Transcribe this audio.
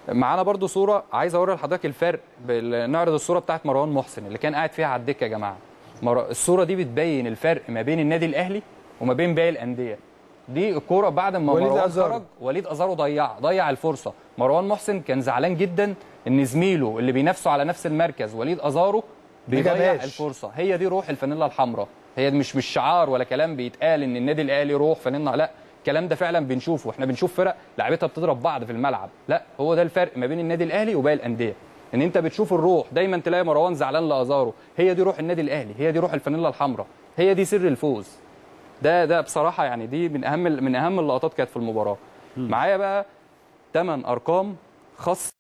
معانا برضو صوره عايز اوري لحضرتك الفرق بال- نعرض الصوره بتاعت مروان محسن اللي كان قاعد فيها على الدكه يا جماعه مر- الصوره دي بتبين الفرق ما بين النادي الاهلي وما بين باقي الانديه دي الكوره بعد ما وليد مروان أزارو. خرج وليد ازارو ضيع ضيع الفرصه مروان محسن كان زعلان جدا ان زميله اللي بينافسه على نفس المركز وليد ازارو بيضيع جابهاش. الفرصه هي دي روح الفانيلا الحمراء هي دي مش مش شعار ولا كلام بيتقال ان النادي الاهلي روح فانيلا لا الكلام ده فعلا بنشوفه احنا بنشوف فرق لعيبتها بتضرب بعض في الملعب لا هو ده الفرق ما بين النادي الاهلي وباقي الانديه ان انت بتشوف الروح دايما تلاقي مروان زعلان لازارو هي دي روح النادي الاهلي هي دي روح الفانيلا الحمراء هي دي سر الفوز ده ده بصراحه يعني دي من اهم من اهم اللقطات كانت في المباراه معايا بقى ثمان ارقام خاصه